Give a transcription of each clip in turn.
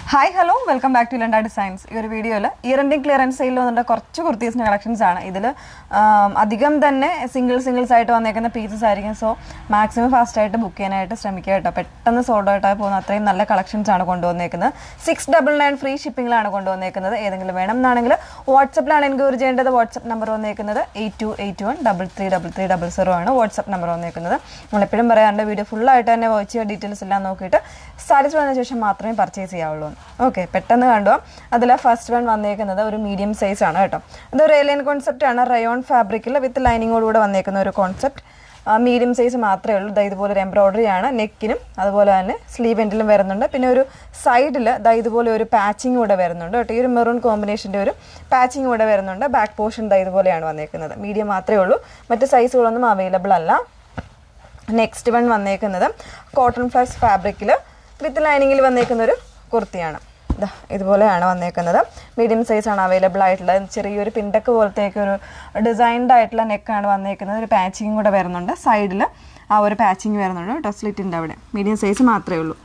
hi hello welcome back to Landa designs ഈ ഒരു വീഡിയോയിൽ ഇയർ എൻഡിങ് ക്ലിയറൻസ് സെയിൽ വന്നിട്ട് കുറച്ച് കുർത്തീസിൻ്റെ കളക്ഷൻസ് ആണ് ഇതിൽ അധികം തന്നെ സിംഗിൾ സിംഗിൾസ് ആയിട്ട് വന്നേക്കുന്ന പീസസ് ആയിരിക്കും സോ മാക്സിമം ഫാസ്റ്റ് ആയിട്ട് ബുക്ക് ചെയ്യാനായിട്ട് ശ്രമിക്കുക കേട്ടോ പെട്ടെന്ന് സോൾഡ് ആയിട്ടായി പോകുന്ന അത്രയും നല്ല കളക്ഷൻസ് ആണ് കൊണ്ടുവന്നേക്കുന്നത് സിക്സ് ഡബിൾ നയൻ ഫ്രീ ഷിപ്പിംഗിലാണ് കൊണ്ടുവന്നേക്കുന്നത് ഏതെങ്കിലും വേണം എന്നാണെങ്കിൽ വാട്സപ്പിലാണ് എൻക്വയറി ചെയ്യേണ്ടത് വാട്സപ്പ് നമ്പർ വന്നേക്കുന്നത് eight two eight one double three double three double zero ആണ് വാട്സപ്പ് നമ്പർ വന്നേക്കുന്നത് നമ്മളെപ്പോഴും പറയാറുണ്ട് വീഡിയോ ഫുള്ളായിട്ട് തന്നെ വാച്ച് ചെയ്യുക ഡീറ്റെയിൽസ് എല്ലാം നോക്കിയിട്ട് സാറ്റിസ്ഫൈ വന്ന ശേഷം മാത്രമേ പർച്ചേസ് ചെയ്യാവുള്ളൂ ഓക്കെ പെട്ടെന്ന് കണ്ടു അതിൽ ഫസ്റ്റ് വൺ വന്നേക്കുന്നത് ഒരു മീഡിയം സൈസ് ആണ് കേട്ടോ ഇതൊരു ഏലിയൻ കോൺസെപ്റ്റ് ആണ് റയോൺ ഫാബ്രിക്കിൽ വിത്ത് ലൈനിങ്ങോടുകൂടെ വന്നേക്കുന്ന ഒരു കോൺസെപ്റ്റ് മീഡിയം സൈസ് മാത്രമേ ഉള്ളൂ ദാ ഇതുപോലെ ഒരു എംബ്രോയിഡറി ആണ് നെക്കിനും അതുപോലെ തന്നെ സ്ലീവ് എൻഡിലും വരുന്നുണ്ട് പിന്നെ ഒരു സൈഡിൽ ദാ ഇതുപോലെ ഒരു പാച്ചിങ് കൂടെ വരുന്നുണ്ട് കേട്ടോ ഈ ഒരു മെറൂൺ കോമ്പിനേഷൻ്റെ ഒരു പാച്ചിങ് കൂടെ വരുന്നുണ്ട് ബാക്ക് പോർഷൻ ദാ ഇതുപോലെയാണ് വന്നേക്കുന്നത് മീഡിയം മാത്രമേ ഉള്ളൂ മറ്റ് സൈസുകളൊന്നും അവൈലബിൾ അല്ല നെക്സ്റ്റ് വൺ വന്നേക്കുന്നത് കോട്ടൺ ഫ്ലക്സ് ഫാബ്രിക്കിൽ വിത്ത് ലൈനിങ്ങിൽ വന്നേക്കുന്ന ഒരു കുർത്തിയാണ് ഇതാ ഇതുപോലെയാണ് വന്നേക്കുന്നത് മീഡിയം സൈസാണ് അവൈലബിൾ ആയിട്ടുള്ളത് ചെറിയൊരു പിണ്ടക്ക് പോലത്തേക്ക് ഒരു ഡിസൈൻഡ് ആയിട്ടുള്ള നെക്കാണ് വന്നേക്കുന്നത് ഒരു പാച്ചിങ് കൂടെ വരുന്നുണ്ട് സൈഡിൽ ആ ഒരു പാച്ചിങ് വരുന്നുണ്ട് കേട്ടോ സ്ലിറ്റിൻ്റെ അവിടെ മീഡിയം സൈസ് മാത്രമേ ഉള്ളൂ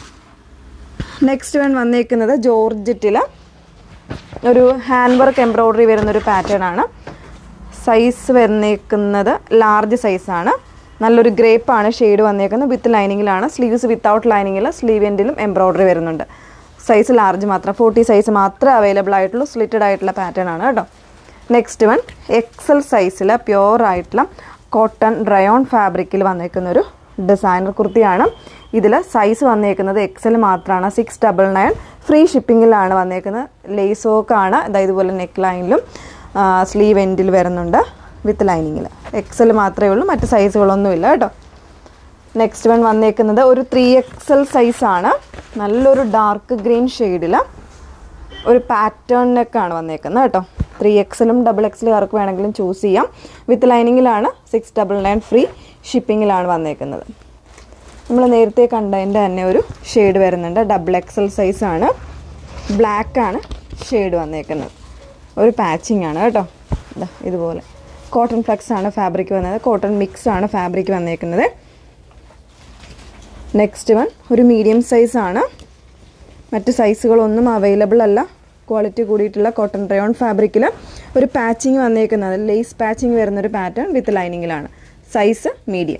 നെക്സ്റ്റ് വൺ വന്നേക്കുന്നത് ജോർജറ്റിൽ ഒരു ഹാൻഡ് വർക്ക് എംബ്രോയ്ഡറി വരുന്നൊരു പാറ്റേൺ ആണ് സൈസ് വന്നേക്കുന്നത് ലാർജ് സൈസാണ് നല്ലൊരു ഗ്രേപ്പാണ് ഷെയ്ഡ് വന്നേക്കുന്നത് വിത്ത് ലൈനിങ്ങിലാണ് സ്ലീവ്സ് വിത്തൗട്ട് ലൈനിങ്ങിൽ സ്ലീവ് എൻഡിലും എംബ്രോയ്ഡറി വരുന്നുണ്ട് സൈസ് ലാർജ് മാത്രം ഫോർട്ടി സൈസ് മാത്രമേ അവൈലബിൾ ആയിട്ടുള്ളൂ സ്ലിറ്റഡ് ആയിട്ടുള്ള പാറ്റേൺ ആണ് കേട്ടോ നെക്സ്റ്റ് വൺ എക്സൽ സൈസിൽ പ്യുവർ ആയിട്ടുള്ള കോട്ടൺ ഡ്രയോൺ ഫാബ്രിക്കിൽ വന്നേക്കുന്ന ഒരു ഡിസൈനർ കുർത്തിയാണ് ഇതിൽ സൈസ് വന്നേക്കുന്നത് എക്സൽ മാത്രമാണ് സിക്സ് ഡബിൾ നയൻ ഫ്രീ ഷിപ്പിങ്ങിലാണ് വന്നേക്കുന്നത് ലേസ് വർക്കാണ് അതായത് ഇതുപോലെ നെക്ക് ലൈനിലും സ്ലീവ് എൻഡിൽ വരുന്നുണ്ട് വിത്ത് ലൈനിങ്ങിൽ എക്സൽ മാത്രമേ ഉള്ളൂ മറ്റ് സൈസുകളൊന്നുമില്ല കേട്ടോ നെക്സ്റ്റ് വൺ വന്നേക്കുന്നത് ഒരു ത്രീ എക്സൽ സൈസാണ് നല്ലൊരു ഡാർക്ക് ഗ്രീൻ ഷെയ്ഡിൽ ഒരു പാറ്റേണിനൊക്കെയാണ് വന്നേക്കുന്നത് കേട്ടോ ത്രീ എക്സലും ഡബിൾ എക്സലുകാർക്ക് വേണമെങ്കിലും ചൂസ് ചെയ്യാം വിത്ത് ലൈനിങ്ങിലാണ് സിക്സ് ഡബിൾ നയൻ ഫ്രീ ഷിപ്പിങ്ങിലാണ് വന്നേക്കുന്നത് നമ്മൾ നേരത്തെ കണ്ടതിൻ്റെ തന്നെ ഒരു ഷെയ്ഡ് വരുന്നുണ്ട് ഡബിൾ എക്സൽ സൈസാണ് ബ്ലാക്കാണ് ഷെയ്ഡ് വന്നേക്കുന്നത് ഒരു പാച്ചിങ് ആണ് കേട്ടോ ഇതാ ഇതുപോലെ കോട്ടൺ ഫ്ലക്സ് ആണ് ഫാബ്രിക് വന്നത് കോട്ടൺ മിക്സ് ആണ് ഫാബ്രിക് വന്നേക്കുന്നത് നെക്സ്റ്റ് വൺ ഒരു മീഡിയം സൈസാണ് മറ്റ് സൈസുകളൊന്നും അവൈലബിൾ അല്ല ക്വാളിറ്റി കൂടിയിട്ടുള്ള കോട്ടൺ റയോൺ ഫാബ്രിക്കിൽ ഒരു പാച്ചിങ് വന്നേക്കുന്നത് ലേസ് പാച്ചിങ് വരുന്നൊരു പാറ്റേൺ വിത്ത് ലൈനിങ്ങിലാണ് സൈസ് മീഡിയം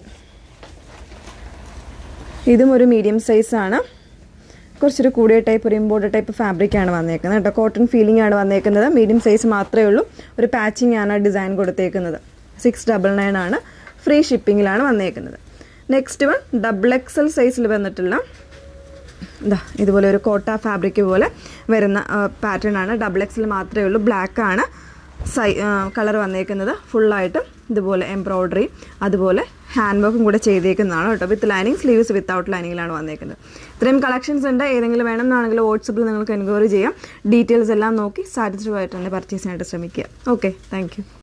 ഇതും ഒരു മീഡിയം സൈസാണ് കുറച്ചൊരു കൂടിയ ടൈപ്പ് ഒരു ഇമ്പോർട്ടഡ് ടൈപ്പ് ഫാബ്രിക്കാണ് വന്നേക്കുന്നത് കേട്ടോ കോട്ടൺ ഫീലിംഗ് ആണ് വന്നേക്കുന്നത് മീഡിയം സൈസ് മാത്രമേ ഉള്ളൂ ഒരു പാച്ചിങ് ആണ് ഡിസൈൻ കൊടുത്തേക്കുന്നത് സിക്സ് ഡബിൾ നയൻ ആണ് ഫ്രീ ഷിപ്പിങ്ങിലാണ് വന്നേക്കുന്നത് നെക്സ്റ്റ് വൺ ഡബിൾ എക്സൽ സൈസിൽ വന്നിട്ടുള്ള ഇതാ ഇതുപോലെ ഒരു കോട്ട ഫാബ്രിക് പോലെ വരുന്ന പാറ്റേൺ ആണ് ഡബിൾ എക്സിൽ മാത്രമേ ഉള്ളൂ ബ്ലാക്ക് ആണ് സൈ കളർ വന്നേക്കുന്നത് ഫുള്ളായിട്ട് ഇതുപോലെ എംബ്രോയ്ഡറി അതുപോലെ ഹാൻഡ് വർക്കും കൂടെ ചെയ്തേക്കുന്നതാണ് കേട്ടോ വിത്ത് ലൈനിങ് സ്ലീവ്സ് വിത്തൗട്ട് ലൈനിങ്ങിലാണ് വന്നേക്കുന്നത് ഇത്രയും കളക്ഷൻസ് ഉണ്ട് ഏതെങ്കിലും വേണമെന്നാണെങ്കിൽ വാട്സപ്പിൽ നിങ്ങൾക്ക് എൻക്വയറി ചെയ്യാം ഡീറ്റെയിൽസ് എല്ലാം നോക്കി സാറ്റിസ്ഫൈ ആയിട്ട് തന്നെ പർച്ചേസിനായിട്ട് ശ്രമിക്കുക ഓക്കെ താങ്ക്